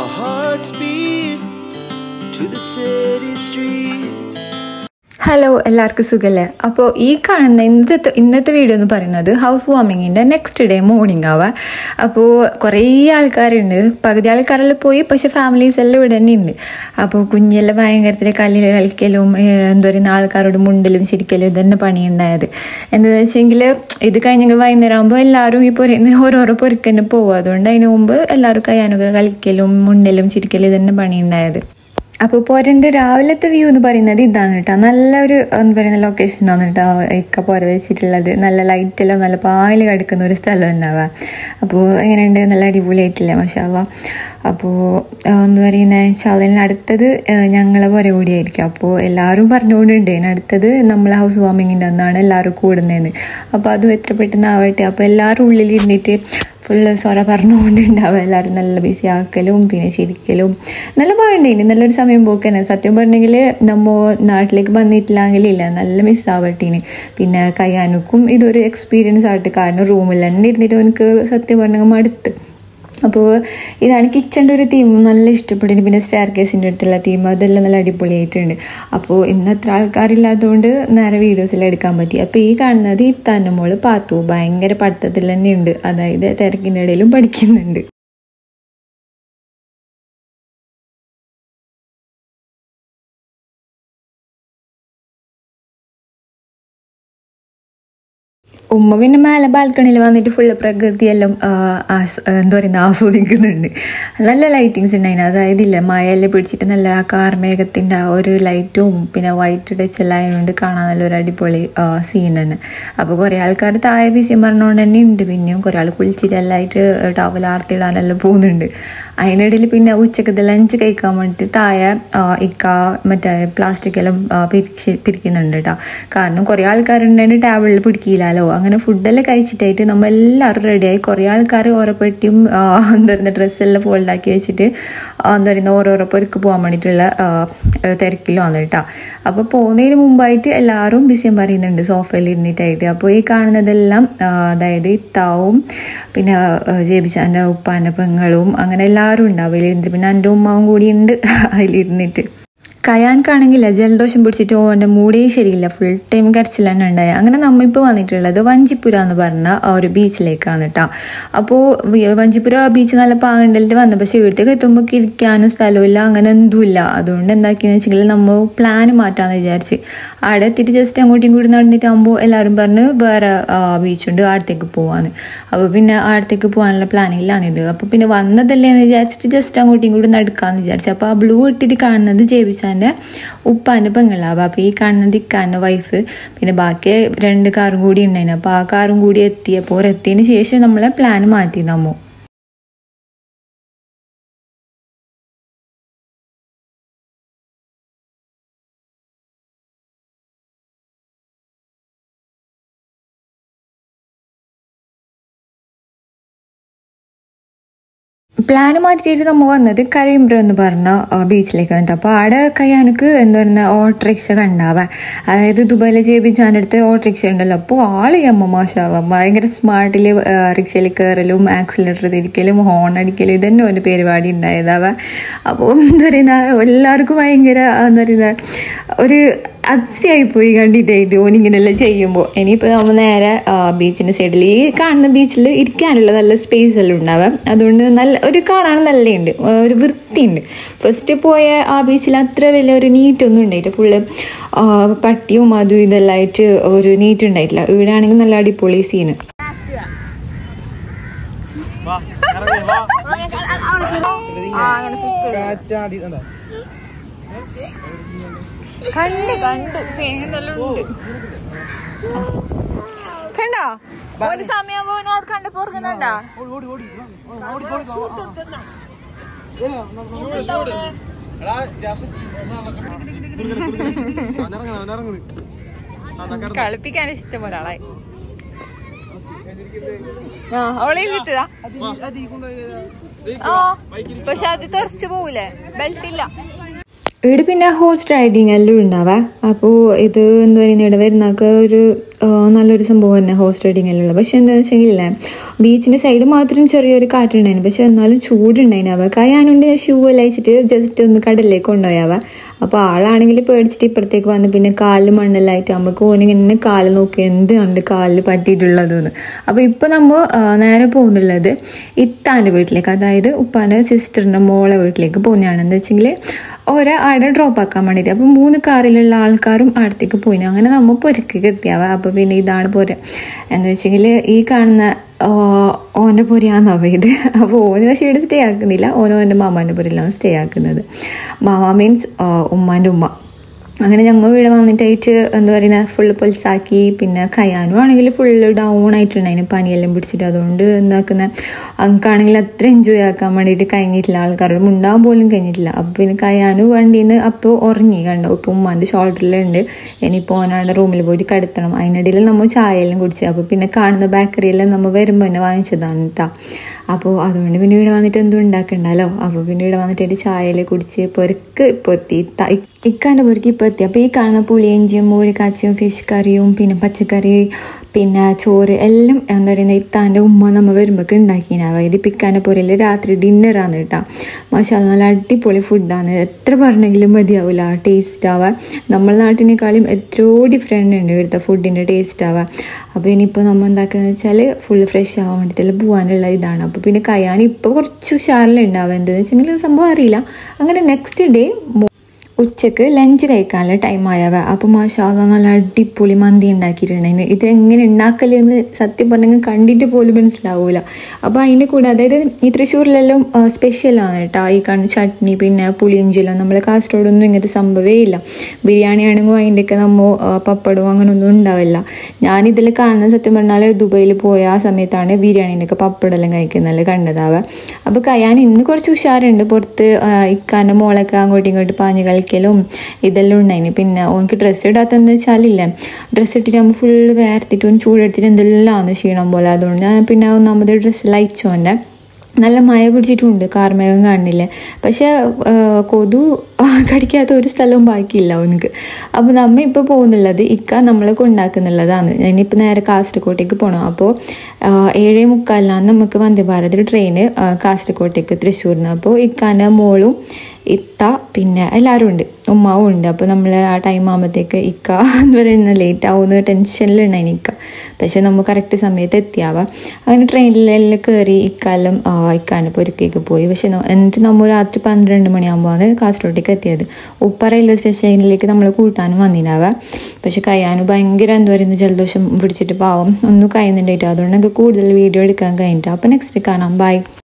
Our hearts beat to the city streets. Hello എല്ലാവർക്കും സുഖല്ലേ അപ്പോൾ ഈ കാണുന്ന ഇന്നത്തെ ഇന്നത്തെ വീഡിയോ എന്ന് പറയുന്നത് ഹൗസ് വാമിങ്ങിൻ്റെ നെക്സ്റ്റ് ഡേ മോർണിംഗ് ആവാ അപ്പോൾ കുറേ ആൾക്കാരുണ്ട് പകുതി ആൾക്കാരെല്ലാം പോയി പക്ഷെ ഫാമിലീസ് എല്ലാം ഇവിടെ തന്നെ ഉണ്ട് അപ്പോൾ കുഞ്ഞെല്ലാം ഭയങ്കരത്തിൽ കല്ലിൽ കളിക്കലും ഏഹ്, എന്താ പറയുന്ന ആൾക്കാരോട് മുണ്ടലും ചിരിക്കലും ഇതന്നെ പണിയുണ്ടായത് എന്താണെന്ന് വെച്ചെങ്കിൽ ഇത് കഴിഞ്ഞെങ്കിൽ വൈകുന്നേരം ആകുമ്പോൾ എല്ലാവരും ഈ പൊര ഓരോരോ പൊരുക്കന്നെ പോകും അതുകൊണ്ട് അതിന് മുമ്പ് എല്ലാവരും കയ്യാനൊക്കെ കളിക്കലും മുണ്ടലും ചിരിക്കലും ഇതന്നെ പണിയുണ്ടായത് അപ്പോൾ പോരൻ്റെ രാവിലത്തെ വ്യൂ എന്ന് പറയുന്നത് ഇതാണ് കേട്ടോ നല്ലൊരു എന്താ പറയുന്ന ലൊക്കേഷനാണ് കേട്ടോ ഇക്ക പോര വെച്ചിട്ടുള്ളത് നല്ല ലൈറ്റെല്ലാം നല്ല പാല് കിടക്കുന്ന ഒരു സ്ഥലം ഉണ്ടാവുക അപ്പോൾ എങ്ങനെയുണ്ട് നല്ല അടിപൊളിയായിട്ടില്ലേ മഷാല്ല അപ്പോൾ എന്താ പറയുന്നത് ചാലിന് അടുത്തത് ഏഹ്, ഞങ്ങളെ പുര കൂടിയായിരിക്കും അപ്പോൾ എല്ലാവരും പറഞ്ഞുകൊണ്ടുണ്ട് ഇതിന് അടുത്തത് നമ്മൾ ഹൗസ് വാമിങ്ങിൻ്റെ അന്നാണ് എല്ലാവരും കൂടുന്നതെന്ന് അപ്പോൾ അതും എത്ര പെട്ടെന്ന് ആവട്ടെ അപ്പോൾ എല്ലാവരും ഉള്ളിലിരുന്നിട്ട് ഫുള്ള് സൊറ പറഞ്ഞുകൊണ്ടുണ്ടാവും എല്ലാവരും നല്ല ബിസി ആക്കലും പിന്നെ ചിരിക്കലും നല്ല പോയിണ്ടേനി നല്ലൊരു സമയം പോക്കന്നെ സത്യം പറഞ്ഞെങ്കിൽ നമ്മ നാട്ടിലേക്ക് വന്നിട്ടില്ലെങ്കിലില്ല നല്ല മിസ്സാവട്ടീന് പിന്നെ കയ്യാനുക്കും ഇതൊരു എക്സ്പീരിയൻസ് ആയിട്ട് കാരണം റൂമിൽ തന്നെ ഇരുന്നിട്ട് എനിക്ക് സത്യം പറഞ്ഞെങ്കിൽ മടുത്ത് അപ്പോൾ ഇതാണ് കിച്ചൻ്റെ ഒരു തീം നല്ല ഇഷ്ടപ്പെട്ടു പിന്നെ സ്റ്റെയർ കേസിൻ്റെ അടുത്തുള്ള തീം അതെല്ലാം നല്ല അടിപൊളിയായിട്ടുണ്ട് അപ്പോൾ ഇന്ന് അത്ര ആൾക്കാരില്ലാത്തതുകൊണ്ട് നേരെ വീഡിയോസിൽ എടുക്കാൻ പറ്റി അപ്പോൾ ഈ കാണുന്നത് ഇത്താൻ്റെ മോള് പാത്തു ഭയങ്കര പഠിത്തത്തിൽ തന്നെ ഉണ്ട് അതായത് തിരക്കിൻ്റെ ഇടയിലും പഠിക്കുന്നുണ്ട് ഉമ്മ പിന്നെ മേലെ ബാൽക്കണിയിൽ വന്നിട്ട് ഫുള്ള് പ്രകൃതിയെല്ലാം ആ, ആസ്- എന്താ പറയുന്ന ആസ്വദിക്കുന്നുണ്ട് നല്ല ലൈറ്റിങ്സ് ഉണ്ടായിന് അതായത് ഇല്ല മഴയെല്ലാം പിടിച്ചിട്ട് നല്ല ആ കാർമേഘത്തിൻ്റെ ആ ഒരു ലൈറ്റും പിന്നെ വൈറ്റ് ടച്ച് എല്ലാം ആയതുകൊണ്ട് കാണാൻ നല്ലൊരു അടിപൊളി സീൻ തന്നെ അപ്പോൾ കുറേ ആൾക്കാർ താഴെ ബിസിയും പറഞ്ഞുകൊണ്ട് തന്നെ ഉണ്ട് പിന്നെയും കുറേ ആൾ കുളിച്ചിട്ട് എല്ലായിട്ട് ടവൽ ആർത്തിടാനെല്ലാം പോകുന്നുണ്ട് അതിനിടയിൽ പിന്നെ ഉച്ചക്കത്തെ ലഞ്ച് കഴിക്കാൻ വേണ്ടിയിട്ട് താഴെ ആ, ഇക്ക മറ്റേ പ്ലാസ്റ്റിക് എല്ലാം ആ, പിരിച്ച് പിരിക്കുന്നുണ്ട് കേട്ടോ കാരണം കുറേ ആൾക്കാരുണ്ടായിട്ട് ടേബിളിൽ പിടിക്കില്ലല്ലോ അങ്ങനെ ഫുഡെല്ലാം കഴിച്ചിട്ടായിട്ട് നമ്മൾ എല്ലാവരും റെഡിയായി കുറേ ആൾക്കാർ ഓരോ പെട്ടിയും ആ, എന്താ പറയുക ഡ്രസ്സെല്ലാം ഫോൾഡാക്കി വെച്ചിട്ട് ആ, എന്താ പറയുന്ന ഓരോരോ പൊരുക്ക് പോകാൻ വേണ്ടിയിട്ടുള്ള ആ, തിരക്കിലാണ് കേട്ടോ അപ്പോൾ പോകുന്നതിന് മുമ്പായിട്ട് എല്ലാവരും ബിസിയും പറയുന്നുണ്ട് സോഫയിൽ ഇരുന്നിട്ടായിട്ട് അപ്പോൾ ഈ കാണുന്നതെല്ലാം ആ, അതായത് ഇത്താവും പിന്നെ ജേബിച്ചാൻ്റെ ഉപ്പാൻ്റെ പെങ്ങളും അങ്ങനെ എല്ലാവരും ഉണ്ട് അവരിരുന്നിട്ട് പിന്നെ എൻ്റെ ഉമ്മാവും കൂടി ഉണ്ട് അതിലിരുന്നിട്ട് കയാൻക്കാണെങ്കിൽ ജലദോഷം പിടിച്ചിട്ട് ഓൻ്റെ മൂടേ ശരിയില്ല ഫുൾ ടൈം കരച്ചിൽ തന്നെ ഉണ്ടായി അങ്ങനെ നമ്മ ഇപ്പോൾ വന്നിട്ടുള്ളത് വഞ്ചിപ്പുര എന്ന് പറഞ്ഞ ആ ഒരു ബീച്ചിലേക്കാണ് കേട്ടോ അപ്പോൾ വഞ്ചിപ്പുര ബീച്ച് നല്ല പാകണ്ടലിട്ട് വന്നു പക്ഷേ ഇവിടത്തേക്ക് എത്തുമ്പോൾ ഇരിക്കാനും സ്ഥലമില്ല അങ്ങനെ എന്തുമില്ല അതുകൊണ്ട് എന്താക്കിയെന്ന് വെച്ചെങ്കിൽ നമ്മൾ പ്ലാൻ മാറ്റാമെന്ന് വിചാരിച്ച് അവിടെ എത്തിയിട്ട് ജസ്റ്റ് അങ്ങോട്ടും ഇങ്ങോട്ടും നടന്നിട്ടാകുമ്പോൾ എല്ലാവരും പറഞ്ഞ് വേറെ ബീച്ചുണ്ട് അടുത്തേക്ക് പോവാന്ന് അപ്പോൾ പിന്നെ അടുത്തേക്ക് പോകാനുള്ള പ്ലാൻ ഇല്ലാന്നിത് അപ്പോൾ പിന്നെ വന്നതല്ലേ എന്ന് വിചാരിച്ചിട്ട് ജസ്റ്റ് അങ്ങോട്ടും ഇങ്ങോട്ടും നടക്കാമെന്ന് വിചാരിച്ചു അപ്പോൾ ആ ബ്ലൂ ഇട്ടിട്ട് കാണുന്നത് ജേബിച്ചാൻ്റെ ഉപ്പാൻ്റെ പെങ്ങളാവും അപ്പോൾ ഈ കാണുന്നത് ഇക്കാൻ്റെ വൈഫ് പിന്നെ ബാക്കി രണ്ട് കാറും കൂടി ഉണ്ടായിരുന്നു അപ്പോൾ ആ കാറും കൂടി എത്തിയപ്പോൾ എത്തിയതിന് ശേഷം നമ്മളെ പ്ലാൻ മാറ്റി നമ്മു പ്ലാൻ മാറ്റിയിട്ട് നമ്മൾ വന്നത് കഴിയുമ്പോ എന്ന് പറഞ്ഞ ആ, ബീച്ചിലേക്ക് വന്നിട്ട് അപ്പോൾ അവിടെ കയ്യാനക്ക് എന്താ പറയുക ഓട്ടോറിക്ഷ കണ്ടാവാ അതായത് ദുബായിലെ ജേബിച്ചാൻ്റെ അടുത്ത് ഓട്ടോറിക്ഷ ഉണ്ടല്ലോ അപ്പോൾ ആള് അമ്മ മാഷാവാം ഭയങ്കര സ്മാർട്ടിൽ റിക്ഷയിൽ കയറലും ആക്സിലേറ്റർ തിരിക്കലും ഹോൺ അടിക്കലും ഇതന്നെ ഒരു പരിപാടി ഉണ്ടായതാവാ അപ്പോൾ എന്താ പറയുന്ന എല്ലാവർക്കും ഭയങ്കര എന്താ പറയുന്ന ഒരു അതിശയായി പോയി കണ്ടിട്ടായിട്ട് ഓനിങ്ങനെല്ലാം ചെയ്യുമ്പോൾ ഇനിയിപ്പോൾ നമ്മൾ നേരെ ബീച്ചിൻ്റെ സൈഡിൽ ഈ കാണുന്ന ബീച്ചിൽ ഇരിക്കാനുള്ള നല്ല സ്പേസ് എല്ലാം ഉണ്ടാവാം അതുകൊണ്ട് നല്ല ഒരു കാണാൻ നല്ലുണ്ട് ഒരു വൃത്തിയുണ്ട് ഫസ്റ്റ് പോയ ആ ബീച്ചിൽ അത്ര വലിയ ഒരു നീറ്റ് ഒന്നും ഉണ്ടായിട്ട് ഫുള്ള് പട്ടിയും അതും ഇതെല്ലാം ആയിട്ട് ഒരു നീറ്റ് ഉണ്ടായിട്ടില്ല ഇവിടെ ആണെങ്കിൽ നല്ല അടിപൊളി സീന് കണ്ട് കണ്ട് ചെയ്യുന്നെല്ലാം ഉണ്ട് കണ്ടോ ഒരു സമയം പോലും അത് കണ്ടപ്പോ ഓർക്കുന്നുണ്ടാ കളിപ്പിക്കാൻ ഇഷ്ടം ഒരാളായി ആ അവളെ കിട്ടുക ആ പക്ഷെ അത് തെറിച്ചു പോവില്ലേ ബെൽറ്റ് ഇല്ല ഇവിടെ പിന്നെ ഹോഴ്സ് റൈഡിങ് എല്ലാം ഉണ്ടാവാ അപ്പോൾ ഇത് എന്താ പറയുന്നത് ഇവിടെ വരുന്നൊക്കെ ഒരു നല്ലൊരു സംഭവം തന്നെ ഹോഴ്സ് റൈഡിങ്ങിലുള്ള പക്ഷെ എന്താണെന്ന് വെച്ചെങ്കിലേ ബീച്ചിൻ്റെ സൈഡ് മാത്രം ചെറിയൊരു കാറ്റുണ്ടായിരുന്നു പക്ഷെ എന്നാലും ചൂടുണ്ടായിരുന്നു അവ കയ്യാനുണ്ട് ഷൂ എല്ലാം അയച്ചിട്ട് ജസ്റ്റ് ഒന്ന് കടലിലേക്ക് കൊണ്ടുപോയാവ അപ്പോൾ ആളാണെങ്കിൽ പേടിച്ചിട്ട് ഇപ്പുറത്തേക്ക് വന്ന് പിന്നെ കാലിൽ മണ്ണെല്ലായിട്ട് നമുക്ക് ഓനിങ്ങനെ കാല് നോക്കി എന്ത് ഉണ്ട് കാലിൽ പറ്റിയിട്ടുള്ളതെന്ന് അപ്പോൾ ഇപ്പോൾ നമ്മൾ നേരെ പോകുന്നുള്ളത് ഇത്താൻ്റെ വീട്ടിലേക്ക് അതായത് ഉപ്പാൻ്റെ സിസ്റ്ററിൻ്റെ മോളെ വീട്ടിലേക്ക് പോകുന്നതാണ് എന്താ വെച്ചെങ്കിൽ ഓരോ അവിടെ ഡ്രോപ്പ് ആക്കാൻ വേണ്ടിയിട്ട് അപ്പം മൂന്ന് കാറിലുള്ള ആൾക്കാരും അടുത്തേക്ക് പോയിന് അങ്ങനെ നമ്മൾ പൊരക്കേക്ക് എത്തിയാവ അപ്പോൾ പിന്നെ ഇതാണ് പോര എന്താ വെച്ചെങ്കിൽ ഈ കാണുന്ന ഓൻ്റെ പൊരയാന്നാവ ഇത് അപ്പോൾ ഓന് പക്ഷേ ഇവിടെ സ്റ്റേ ആക്കുന്നില്ല ഓനോ എൻ്റെ മാമാൻ്റെ പൊരയിലാണ് സ്റ്റേ ആക്കുന്നത് മാമ മീൻസ് ഉമ്മാൻ്റെ ഉമ്മ അങ്ങനെ ഞങ്ങൾ ഇവിടെ വന്നിട്ടായിട്ട് എന്താ പറയുന്നത് ഫുള്ള് പൊൽസാക്കി പിന്നെ കയ്യാനും ആണെങ്കിൽ ഫുള്ള് ഡൗൺ ആയിട്ടുണ്ടായിരുന്നു പനിയെല്ലാം പിടിച്ചിട്ട് അതുകൊണ്ട് എന്താക്കുന്ന അങ്ങക്കാണെങ്കിൽ അത്ര എൻജോയ് ആക്കാൻ വേണ്ടിയിട്ട് കഴിഞ്ഞിട്ടില്ല ആൾക്കാരോട് മുണ്ടാൻ പോലും കഴിഞ്ഞിട്ടില്ല അപ്പോൾ പിന്നെ കയ്യാനും വണ്ടിയിൽ നിന്ന് അപ്പോൾ ഉറങ്ങി കണ്ടോ ഇപ്പോൾ ഉമ്മാൻ്റെ ഷോൾഡറിലുണ്ട് ഇനിയിപ്പോൾ ഓനാടെ റൂമിൽ പോയിട്ട് കിടത്തണം അതിനിടയിൽ നമ്മൾ ചായയെല്ലാം കുടിച്ചു അപ്പോൾ പിന്നെ കാണുന്ന ബേക്കറിയെല്ലാം നമ്മൾ വരുമ്പോൾ തന്നെ വാങ്ങിച്ചതാണ് കേട്ടോ അപ്പോൾ അതുകൊണ്ട് പിന്നെ ഇവിടെ വന്നിട്ട് എന്തും ഉണ്ടാക്കണ്ടല്ലോ അപ്പോൾ പിന്നെ ഇവിടെ വന്നിട്ട് ചായയിൽ കുടിച്ച് പൊരക്ക് ഇപ്പോൾ എത്തി ഇക്കാൻ്റെ പൊരക്ക് ഇപ്പോൾ എത്തി അപ്പോൾ ഈ കാണുന്ന പുളിയഞ്ചിയും മോര് കാച്ചിയും ഫിഷ് കറിയും പിന്നെ പച്ചക്കറി പിന്നെ ചോറ് എല്ലാം എന്താ പറയുന്നത് ഇത്താൻ്റെ ഉമ്മ നമ്മൾ വരുമ്പോഴൊക്കെ ഉണ്ടാക്കിനാവ ഇത് പിക്കാൻ്റെ പൊരയിൽ രാത്രി ഡിന്നറാണ് കേട്ടോ മാഷാല്ല നല്ല അടിപൊളി ഫുഡാണ് എത്ര പറഞ്ഞെങ്കിലും മതിയാവില്ല ടേസ്റ്റ് ആവാൻ നമ്മളെ നാട്ടിനേക്കാളും എത്രയോ ഡിഫറെൻ്റ് ഉണ്ട് ഇവിടുത്തെ ഫുഡിൻ്റെ ടേസ്റ്റ് ആവാൻ അപ്പോൾ ഇനിയിപ്പോൾ നമ്മൾ എന്താക്കുന്നത് വെച്ചാൽ ഫുൾ ഫ്രഷ് ആവാൻ വേണ്ടിയിട്ടെല്ലാം പോകാനുള്ള ഇതാണ് അപ്പോൾ പിന്നെ കയ്യാൻ ഇപ്പോൾ കുറച്ച് ഉഷാറിലുണ്ടാവുക എന്താണെന്ന് വെച്ചെങ്കിൽ സംഭവം അറിയില്ല അങ്ങനെ നെക്സ്റ്റ് ഡേ ഉച്ചക്ക് ലഞ്ച് കഴിക്കാനുള്ള ടൈം ആയവ അപ്പോൾ മാഷാല്ല നല്ല അടിപൊളി മന്തി ഉണ്ടാക്കിയിട്ടുണ്ടായിരുന്നു ഇത് എങ്ങനെ ഉണ്ടാക്കലെന്ന് സത്യം പറഞ്ഞെങ്കിൽ കണ്ടിട്ട് പോലും മനസ്സിലാവൂല അപ്പോൾ അതിൻ്റെ കൂടെ അതായത് ഈ തൃശ്ശൂരിലെല്ലാം സ്പെഷ്യലാണ് കേട്ടോ ഈ കാണുന്ന ചട്നി പിന്നെ പുളിയഞ്ചിലോ നമ്മളെ കാസർഗോഡൊന്നും ഇങ്ങനത്തെ സംഭവമേ ഇല്ല ബിരിയാണി ആണെങ്കിലും അതിൻ്റെയൊക്കെ നമ്മൾ പപ്പടവും അങ്ങനെയൊന്നും ഉണ്ടാവില്ല ഞാനിതിൽ കാണുന്ന സത്യം പറഞ്ഞാൽ ദുബൈയിൽ പോയ ആ സമയത്താണ് ബിരിയാണീൻ്റെയൊക്കെ പപ്പടെല്ലാം കഴിക്കുന്നത് കണ്ടതാവ അപ്പോൾ കയ്യാൻ ഇന്ന് കുറച്ച് ഉഷാറുണ്ട് പുറത്ത് ഇക്കാൻ്റെ മോളൊക്കെ അങ്ങോട്ടും ഇങ്ങോട്ടും പാഞ്ഞ് കളിക്കലും ഇതെല്ലാം ഉണ്ടായിന് പിന്നെ ഓനക്ക് ഡ്രസ്സ് ഇടാത്തതെന്ന് വെച്ചാലില്ല ഡ്രസ്സ് ഇട്ടിട്ട് നമ്മൾ ഫുള്ള് വേർത്തിട്ട് ഒന്ന് ചൂടെടുത്തിട്ട് എന്തെല്ലാം ക്ഷീണം പോലെ അതുകൊണ്ട് ഞാൻ പിന്നെ ഒന്നാമത് ഡ്രസ്സ് അയച്ചോൻ്റെ നല്ല മഴ പിടിച്ചിട്ടുണ്ട് കാർമേഘം കാണുന്നില്ലേ പക്ഷെ കൊതു കടിക്കാത്ത ഒരു സ്ഥലവും ബാക്കിയില്ല അവനക്ക് അപ്പോൾ നമ്മ ഇപ്പോൾ പോകുന്നുള്ളത് ഇക്ക നമ്മളെ കൊണ്ടാക്കുന്നുള്ളതാണ് ഇനിയിപ്പോൾ നേരെ കാസർഗോട്ടേക്ക് പോകണം അപ്പോൾ ഏഴേ മുക്കാലിനാണ് നമുക്ക് വന്ദേ ഭാരത് ട്രെയിന് കാസർഗോട്ടേക്ക് തൃശ്ശൂരിൽ നിന്ന് അപ്പോൾ ഇക്കാൻ്റെ മോളും ഇത്ത പിന്നെ എല്ലാവരും ഉണ്ട് ഉമ്മാവും ഉണ്ട് അപ്പോൾ നമ്മൾ ആ ടൈം ആകുമ്പോഴത്തേക്ക് ഇക്ക എന്ന് പറയുന്നത് ലേറ്റ് ആവുന്ന ടെൻഷനിലുണ്ടായിന് ഇക്ക പക്ഷെ നമ്മൾ കറക്റ്റ് സമയത്ത് എത്തിയാവാം അങ്ങനെ ട്രെയിനിലെല്ലാം കയറി ഇക്കാലം ഇക്കാൻ്റെ പൊരുക്കേക്ക് പോയി പക്ഷെ എന്നിട്ട് നമ്മൾ രാത്രി പന്ത്രണ്ട് മണിയാകുമ്പോഴാണ് കാസർഗോട്ടേക്ക് എത്തിയത് ഉപ്പ റെയിൽവേ സ്റ്റേഷനിലേക്ക് നമ്മൾ കൂട്ടാനും വന്നിനാവാം പക്ഷെ കയ്യാനും ഭയങ്കര എന്താ പറയുന്നത് ജലദോഷം പിടിച്ചിട്ട് പാവം ഒന്നും കഴിയുന്നുണ്ടായിട്ട് അതുകൊണ്ട് നമുക്ക് കൂടുതൽ വീഡിയോ എടുക്കാൻ കഴിഞ്ഞിട്ട് അപ്പോൾ നെക്സ്റ്റ് കാണാം ബൈ